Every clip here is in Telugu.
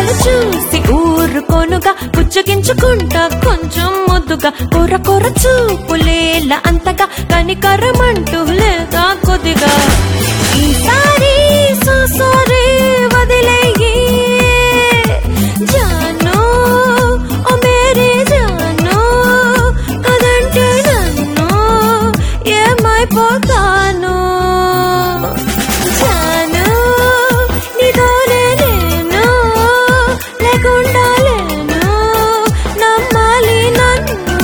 అందాలు చూసి ఊరుకోనుగా పుచ్చగించుకుంటా కొంచెం ముద్దుగా కొర కొర చూపులేలా అంతగా కనికరమంటూ లేదా కొద్దిగా ఈసారి సో సారీ వదిలేయి జాను ఓ మేరీ జాను కదంటే నన్ను ఏమైపోతాను జాను నీతోనే నేను లేకుండా లేను నమ్మాలి నన్ను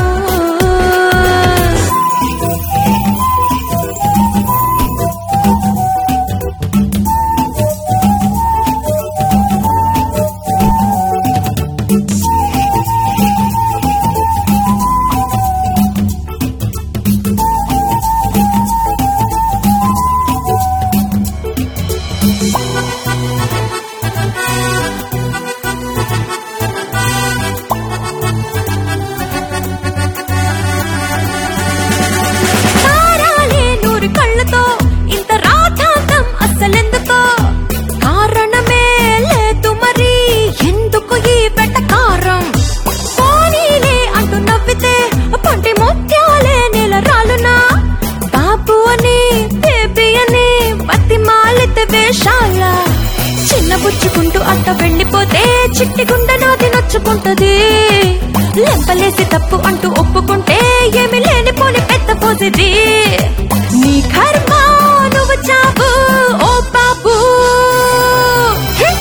తారాలే నూరు కళ్ళతో ఇంత రాధాంతం అస్సలెందుకో కారణమే లేదు మరి ఎందుకు ఈ వెటకారం పోనీలే అంటూ నవ్వితే పొంటి ముత్యాలే నెల రాలునా బాబు అని బేబీ అని బతి మాలిత వేషాల చిన్న బుచ్చుకుంటూ అట్ట వెళ్ళిపోతే చిట్టి గుండె నాది నచ్చుకుంటది లెంపలేసి తప్పు అంటూ ఒప్పుకుంటే ఏమి లేనిపోని పెద్ద పోసిది నీ కర్మ నువ్వు చావు ఓ బాబు హే!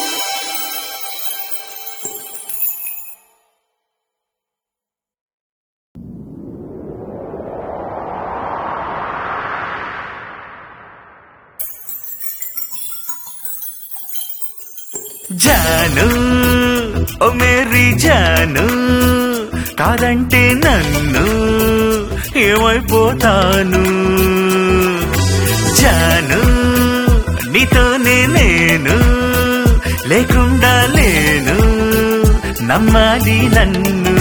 జాను ఓ మేరీ జాను కాదంటే నన్ను ఏమైపోతాను జాను నీతోనే నేను లేకుండా లేను నమ్మాలి నన్ను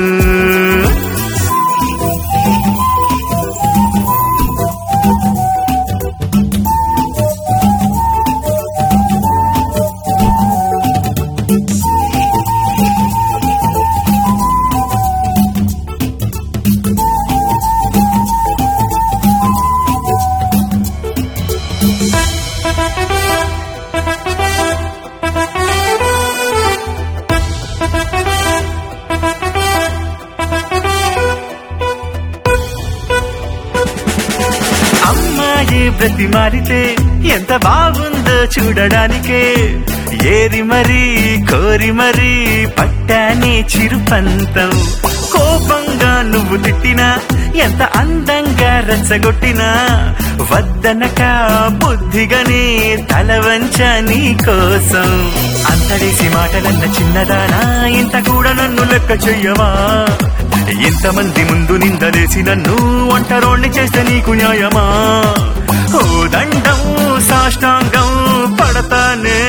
అమ్మాయి ప్రతి మారితే ఎంత బాగుందో చూడడానికే ఏరి మరీ కోరి మరీ పట్టానే చిరుపంతం కోపంగా నువ్వు తిట్టినా ఎంత అందంగా రెచ్చగొట్టినా వద్దనక బుద్ధిగానే తల వంచ నీ కోసం అంతడేసి మాటలన్న చిన్నదానా ఇంత కూడా నన్ను లెక్క చెయ్యవా ఇంతమంది ముందు నిందలేసి నన్ను ఒంటరోణ్ణి చేస్తే నీకు న్యాయమా ఓ దండం సాష్టాంగం పడతానే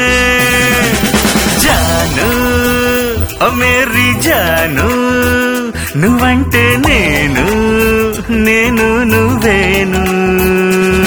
జాను ఓ మేరీ జాను నువ్వంటే నేను నేను నువ్వేను